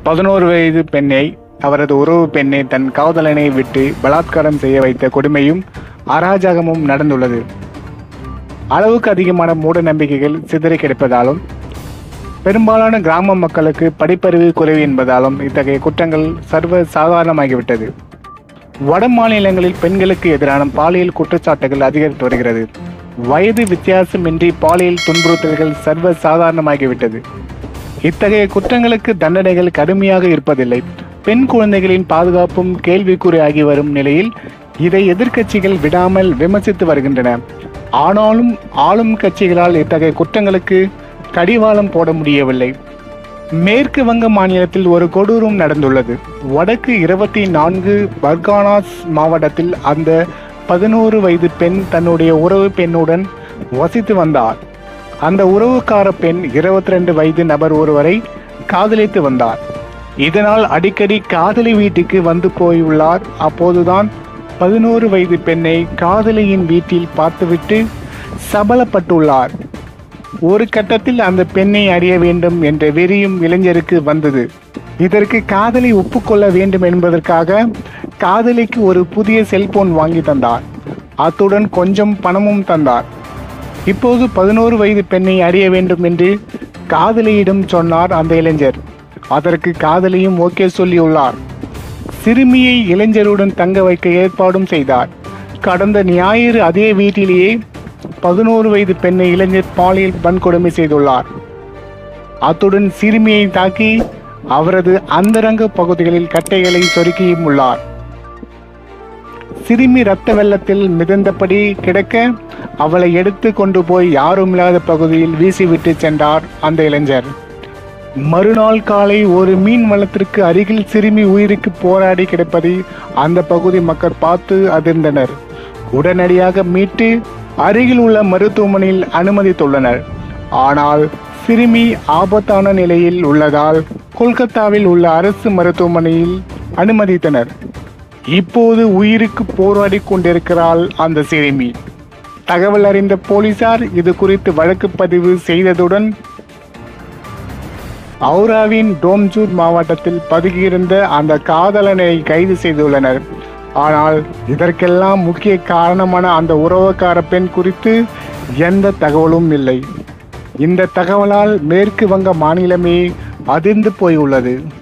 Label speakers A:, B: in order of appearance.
A: பதினோரு வயது பெண்ணை அவரது உறவு பெண்ணை தன் காதலனை விட்டு பலாத்காரம் செய்ய வைத்த கொடுமையும் அராஜகமும் நடந்துள்ளது அளவுக்கு அதிகமான மூட நம்பிக்கைகள் சிதறி கிடப்பதாலும் பெரும்பாலான கிராம மக்களுக்கு படிப்பறிவு குறைவு என்பதாலும் இத்தகைய குற்றங்கள் சர்வ சாதாரணமாகிவிட்டது வட மாநிலங்களில் பெண்களுக்கு எதிரான பாலியல் குற்றச்சாட்டுகள் அதிகரித்து வருகிறது வயது வித்தியாசமின்றி பாலியல் துன்புறுத்தல்கள் சர்வ சாதாரணமாகிவிட்டது இத்தகைய குற்றங்களுக்கு தண்டனைகள் கடுமையாக இருப்பதில்லை பெண் குழந்தைகளின் பாதுகாப்பும் கேள்விக்குறியாகி வரும் நிலையில் இதை எதிர்க்கட்சிகள் விடாமல் விமர்சித்து வருகின்றன ஆனாலும் ஆளும் கட்சிகளால் இத்தகைய குற்றங்களுக்கு கடிவாளம் போட முடியவில்லை மேற்கு வங்க மாநிலத்தில் ஒரு கொடூரம் நடந்துள்ளது வடக்கு இருபத்தி நான்கு பர்கானாஸ் மாவட்டத்தில் அந்த பதினோரு வயது பெண் தன்னுடைய உறவு பெண்ணுடன் வசித்து வந்தார் அந்த உறவுக்கார பெண் இருபத்தி ரெண்டு வயது நபர் ஒருவரை காதலித்து வந்தார் இதனால் அடிக்கடி காதலி வீட்டுக்கு வந்து போயுள்ளார் அப்போதுதான் பதினோரு வயது பெண்ணை காதலியின் வீட்டில் பார்த்துவிட்டு சபலப்பட்டுள்ளார் ஒரு கட்டத்தில் அந்த பெண்ணை அறிய வேண்டும் என்ற வெறியும் இளைஞருக்கு வந்தது இதற்கு காதலி ஒப்புக்கொள்ள வேண்டும் என்பதற்காக காதலிக்கு ஒரு புதிய செல்போன் வாங்கி தந்தார் அத்துடன் கொஞ்சம் பணமும் தந்தார் இப்போது பதினோரு வயது பெண்ணை அறிய வேண்டும் என்று காதலியிடம் சொன்னார் அந்த இளைஞர் அதற்கு காதலியும் ஓகே சொல்லியுள்ளார் சிறுமியை இளைஞருடன் தங்க வைக்க ஏற்பாடும் செய்தார் கடந்த ஞாயிறு அதே வீட்டிலேயே பதினோரு வயது பெண்ணை இளைஞர் பாலியல் வன்கொடுமை செய்துள்ளார் அத்துடன் சிறுமியை தாக்கி அவரது அந்தரங்க பகுதிகளில் கட்டைகளை சொருக்கியும் உள்ளார் சிறுமி இரத்த வெள்ளத்தில் மிதந்தபடி கிடக்க அவளை எடுத்து கொண்டு போய் யாரும் இல்லாத பகுதியில் வீசிவிட்டு சென்றார் அந்த இளைஞர் மறுநாள் காலை ஒரு மீன் வளத்திற்கு அருகில் சிறுமி உயிருக்கு போராடி கிடப்பதை அந்த பகுதி மக்கள் பார்த்து அதிர்ந்தனர் உடனடியாக மீட்டு அருகில் உள்ள மருத்துவமனையில் அனுமதித்துள்ளனர் ஆனால் சிறுமி ஆபத்தான நிலையில் உள்ளதால் கொல்கத்தாவில் உள்ள அரசு மருத்துவமனையில் அனுமதித்தனர் இப்போது உயிருக்கு போராடி கொண்டிருக்கிறாள் அந்த சிறுமி தகவல் அறிந்த போலீசார் இது குறித்து வழக்கு பதிவு செய்ததுடன் அவுராவின் டோம்ஜூர் மாவட்டத்தில் பதுகியிருந்த அந்த காதலனை கைது செய்துள்ளனர் ஆனால் இதற்கெல்லாம் முக்கிய காரணமான அந்த உறவுக்கார பெண் குறித்து எந்த தகவலும் இல்லை இந்த தகவலால் மேற்கு வங்க மாநிலமே அதிர்ந்து போயுள்ளது